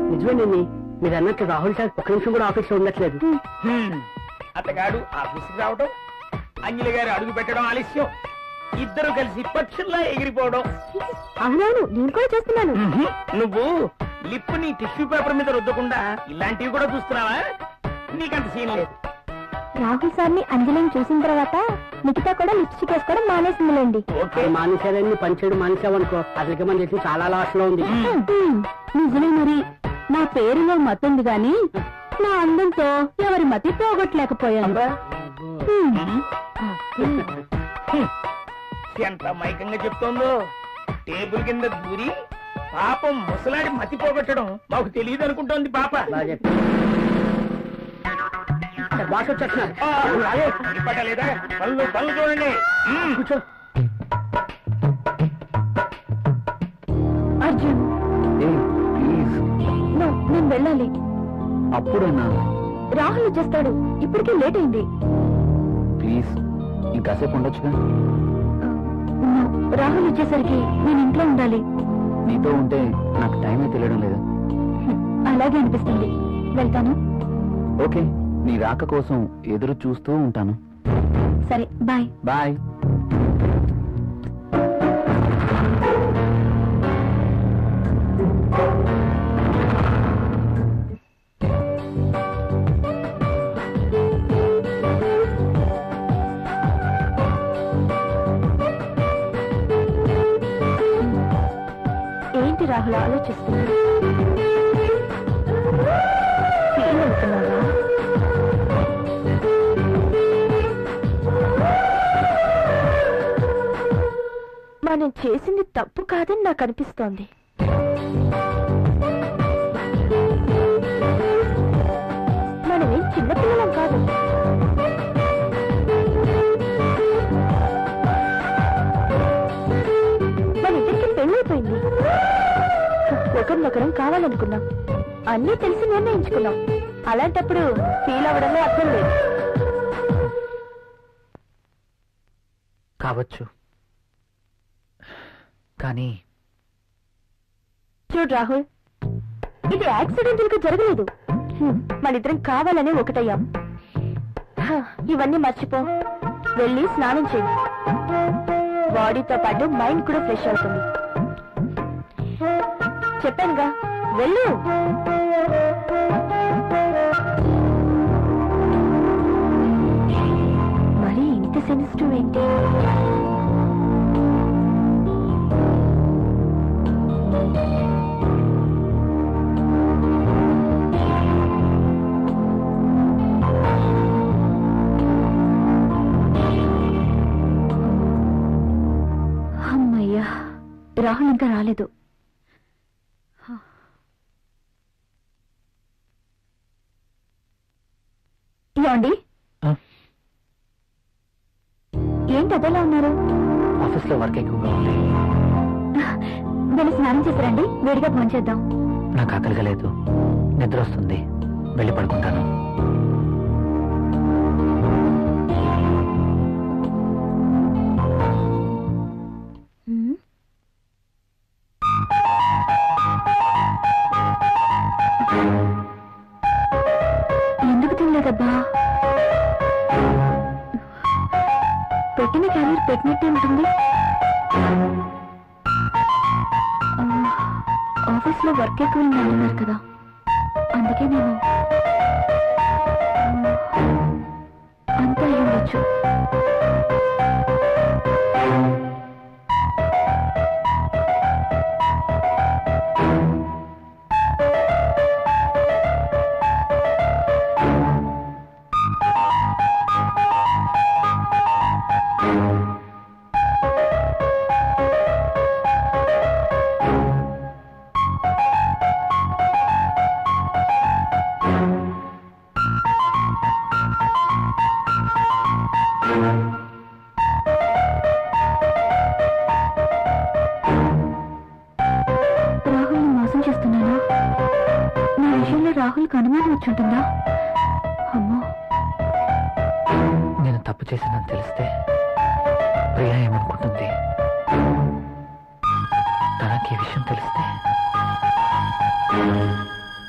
నిజమేనండి మీరు అన్నట్టు రాహుల్ సార్ ఒక్క నిమిషం కూడా ఆఫీస్ లో ఉండట్లేదు హ్మ్. అతగాడు ఆఫీస్కి రావడం అంజలి గారు అడుగు పెట్టడం ఆలస్యం ఇద్దరు కలిసి పక్షుల్లా ఎగిరిపోవడం అవునవును నేను కూడా చేస్తున్నాను ఉహు, నువ్వు లిప్ ని టిష్యూ పేపర్ మీద రుద్దకుండా ఇలాంటివి కూడా చూస్తున్నావా నీకంత సీన్ లేదు రాహుల్ సార్ని అంజలిని చూసిన తర్వాత మిగతా కూడా లిప్స్టిక్ వేసుకోవడం మానేసిందిలేండి ఓకే అది మానేశారని పనిచేయడం మానేసావనుకో అసలుకి మన చేసి చాలా లాస్ లో ఉంది హ్మ్, నిజమే మరి నా పేరులో మతుంది గాని నా అందంతో ఎవరి మతి పోగొట్టలేకపోయాను హ్మ్. హ్మ్. ఎంత మైకంగా చెప్తోందో టేబుల్ కింద దూరి పాపం ముసలాడి మతి పోగొట్టడం మాకు తెలియదు అనుకుంటోంది పాప బాగా చెప్పారు. సార్, బాస్ వచ్చేస్తున్నారు ఆ, అదే, పనిపట్టలేదా? పనులు పనులు చూడండి హ్మ్. కూర్చో అర్జున్ నో, నేను వెళ్ళాలి అప్పుడన్నా రాహుల్ వచ్చేస్తాడు ఇప్పటికే లేట్ అయింది ప్లీజ్ ఇంకాసేపు ఉండొచ్చుగా నో, రాహుల్ వచ్చేసరికి నేను ఇంట్లో ఉండాలి నీతో ఉంటే నాకు టైమే తెలియడం లేదు అలాగే అనిపిస్తుంది వెళ్తాను ఓకే నీ రాక కోసం ఎదురు చూస్తూ ఉంటాను సరే బాయ్ బాయ్ ఏంటి రాహుల్ ఆలోచిస్తుంది ఫీల్ అవుతున్నావా మనం చేసింది తప్పు కాదని నాకు అనిపిస్తోంది మనమేం చిన్నపిల్లలం కాదు మన ఇద్దరికి పెళ్ళైపోయింది ఒకరినొకరం కావాలనుకున్నాం అన్నీ తెలిసి నిర్ణయించుకున్నాం అలాంటప్పుడు ఫీల్ అవ్వడంలో అర్థం లేదు కావచ్చు కానీ చూడు రాహుల్ ఇది యాక్సిడెంటల్ గా జరగలేదు హ్మ్, మనిద్దరం కావాలనే ఒకటయ్యాం హ, ఇవన్నీ మర్చిపో వెళ్ళి స్నానం చేయి బాడీతో పాటు మైండ్ కూడా ఫ్రెష్ అవుతుంది చెప్పానుగా వెళ్ళు మరి ఇంత సెన్సిటివ్ ఏంటి అమ్మయ్యా రాహుల్ ఇంకా రాలేదు ఏమండి ఏంటి అదెలా ఉన్నారు ఆఫీస్లో వర్క్ ఎక్కువగా ఉంది వెళ్ళి స్నానం చేసిరండి వేడిగా భోంచేద్దాం నాకు ఆకలిగా లేదు నిద్ర వస్తుంది వెళ్ళి పడుకుంటాను హ్మ్? ఎందుకు తినలేదబ్బా పెట్టిన క్యారియర్ పెట్టినట్టే ఉంటుంది ఆఫీస్ లో వర్క్ ఎక్కువ అన్నారు కదా అందుకే నేను అంతా అయి ఉండొచ్చు రాహుల్ని మోసం చేస్తున్నానా నా విషయంలో రాహుల్కి అనుమానం వచ్చుంటుందా అమ్మో నేను తప్పు చేసిందని తెలిస్తే ప్రియా ఏమనుకుంటుంది తనకి ఈ విషయం తెలిస్తే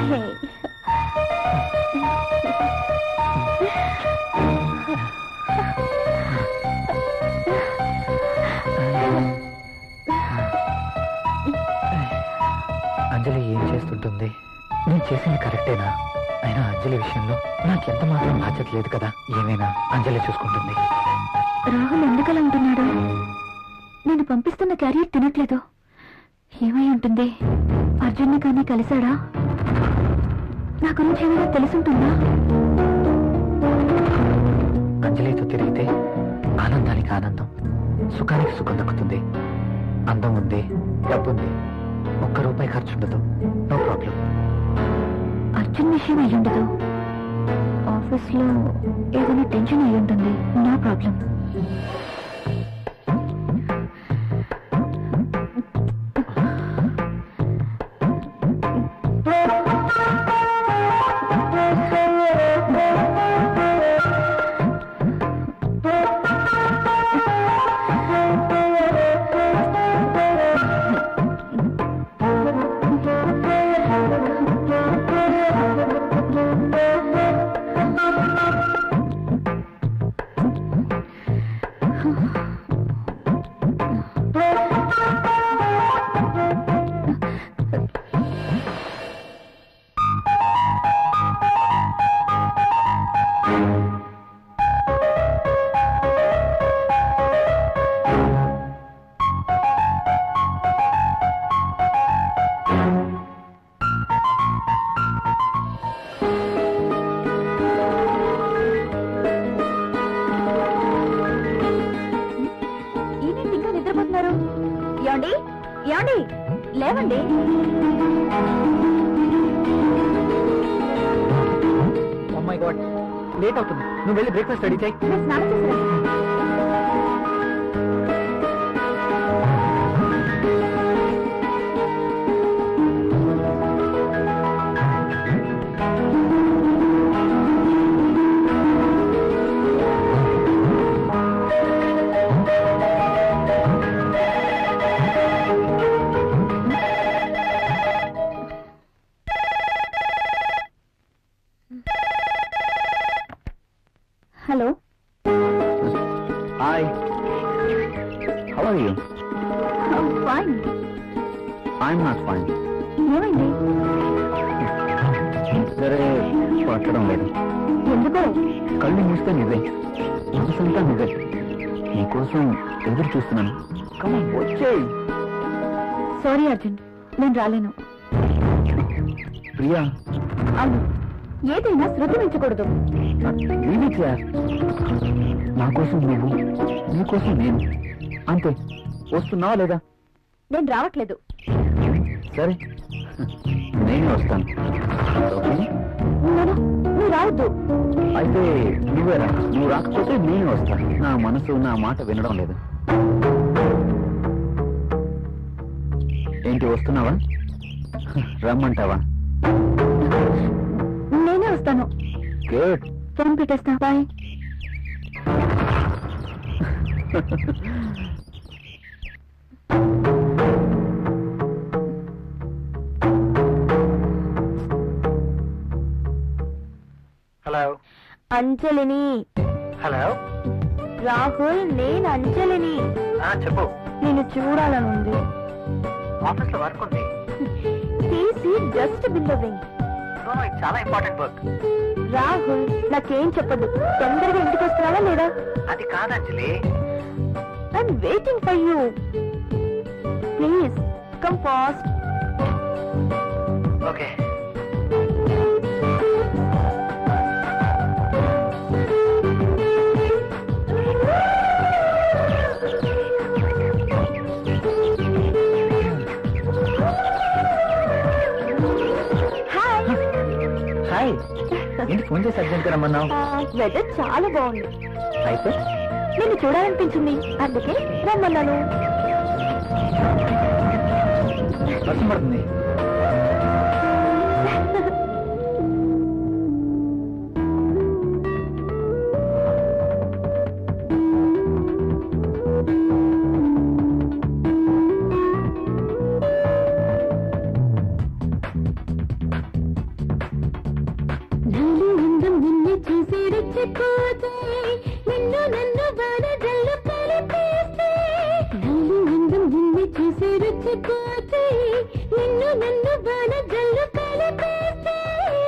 అంజలి ఏం చేస్తుంటుంది నేను చేసింది కరెక్టేనా అయినా అంజలి విషయంలో నాకు ఎంత మాత్రం బాధ్యత లేదు కదా ఏమైనా అంజలి చూసుకుంటుంది రాహుల్ ఎందుకలా ఉంటున్నాడు నేను పంపిస్తున్న క్యారియర్ తినట్లేదు ఏమై ఉంటుంది అర్జున్ని కానీ కలిశాడా నా గురించి ఏమైనా తెలుసుంటుందా అంజలితో తిరిగితే ఆనందానికి ఆనందం సుఖానికి సుఖం దక్కుతుంది అందం ఉంది డబ్బు ఉంది ఒక్క రూపాయి ఖర్చు ఉండదు నో ప్రాబ్లం అర్జున్ విషయం అయి ఉండదు ఆఫీస్ లో ఏదైనా టెన్షన్ అయి ఉంటుంది నో ప్రాబ్లం ఈయనేంటి ఇంకా నిద్రపోతున్నారు ఏమండి ఏమండి లేవండి మై గాడ్ లేట్ అవుతుంది నువ్వు వెళ్ళి బ్రేక్ఫాస్ట్ రెడీ చేయి నేను స్నానం చేసిరండి. Hello hi how are you fine I'm not fine ఏమైంది సరే పట్టడం లేదు ఎందుకో కళ్ళు మూస్తే నువ్వే మనసంతా నువ్వే నీకోసం ఎదురు చూస్తున్నాను కమా వచ్చేయ్ సారీ అర్జున్ నేను రాలేను ప్రియా అవును ఏదైనా శృతి మించకూడదు ఇది సార్ నా కోసం నువ్వు నీకోసం నేను అంతే వస్తున్నావా లేదా నేను రావట్లేదు సరే నేనే వస్తాను ఓకే నేను నువ్వు రావద్దు అయితే నువ్వే రా నువ్వు రాకపోతే నేనే వస్తాను నా మనసు నా మాట వినడం లేదు ఏంటి వస్తున్నావా రమ్మంటావా నేనే వస్తాను గుడ్ ఫోన్ పెట్టేస్తా బాయ్ హలో అంజలిని హలో రాహుల్ నేను అంజలిని చెప్పు నేను చూడాలనుంది ఆఫీస్ లో వర్క్ ఉంది తీసి డస్ట్ బిల్లవింగ్ చాలా ఇంపార్టెంట్ వర్క్ రాహుల్ నాకేం చెప్పదు తొందరగా ఇంటికి వస్తున్నావా లేదా అది కాదంజలి I'm waiting for you please come fast okay hi hi ఏంటి ఫోన్ చేసి అర్జెంట్ రమ్మన్నావు వెదర్ చాలా బాగుంది అయితే నిన్ను చూడాలనిపించింది అందుకే రమ్మన్నాను వర్షం పడుతుంది చూసి రెచ్చిపోతే నిన్ను నన్ను బాణజల్లు కలిపేస్తే నాలో అందం నిన్ను చూసి రెచ్చిపోతే నిన్ను నన్ను బాణజల్లు కలిపేస్తే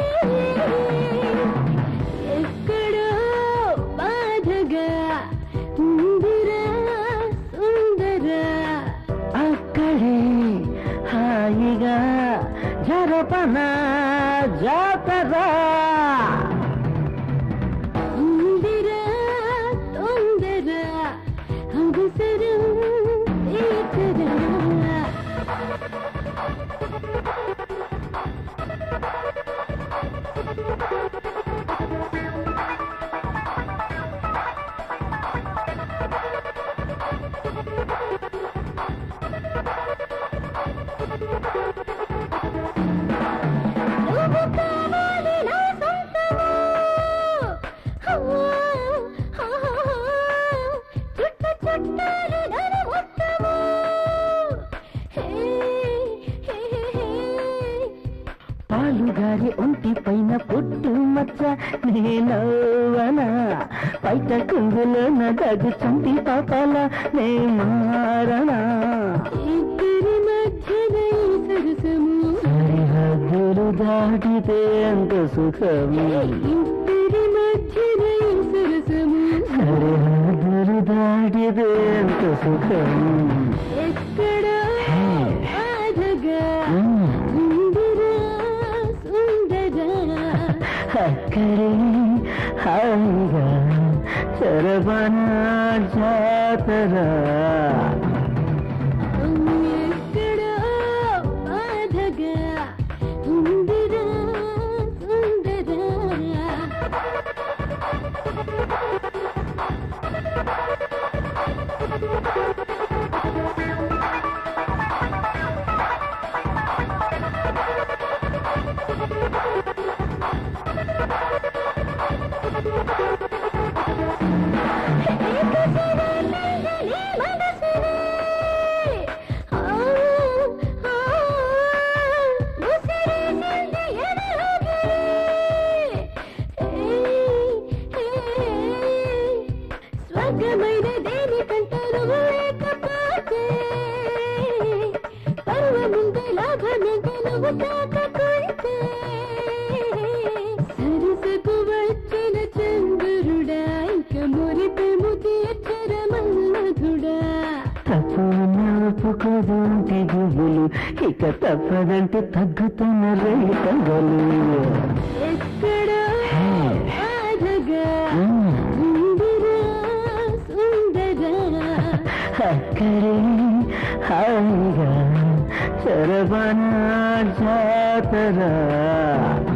ఎక్కడో బాధగా ఉందిరా సుందరా అక్కడే హాయిగా జరపన జాతరా ఉందిరా తొందర అవసరం తీర్చరా నువ్వు కావాలి నా సొంతము చుట్ట చుట్టాలు నన్ను మొత్తము పాలుగారి ఒంటి పైన పుట్టు మచ్చ నేనవన పైట కుంగులోన దగు చంటి పాపాల నే మారనా ఇద్దరి మధ్యన ఈ సరసము సరిహద్దులు దాటితే అంత సుఖము ఇద్దరి మధ్యన ఈ సరసము సరిహద్దులు దాటితే అంత సుఖము ఎక్కడో బాధగా మ్మ్. ఉందిరా సుందరా అక్కడే హాయిగా చరవన జాతరా ఎక్కడో బాధగా ఉందిరా సుందరా స్వర్గమైన దేని కంటలు లేకపోతే పర్వముందే లాభముందే నువ్వు తాకకుంటే సరసకు వచ్చిన చంద్రుడా ఇక మురిపెము తీర్చర మన్మధుడా తప్పు ఒప్పుకోదంటే గుబులు ఇక తప్పదంటే తగ్గుతున్న రైతగలు ఎక్కడో బాధగా మ్మ్. ఉందిరా సుందరా అక్కడే హాయిగా చరవన జాతరా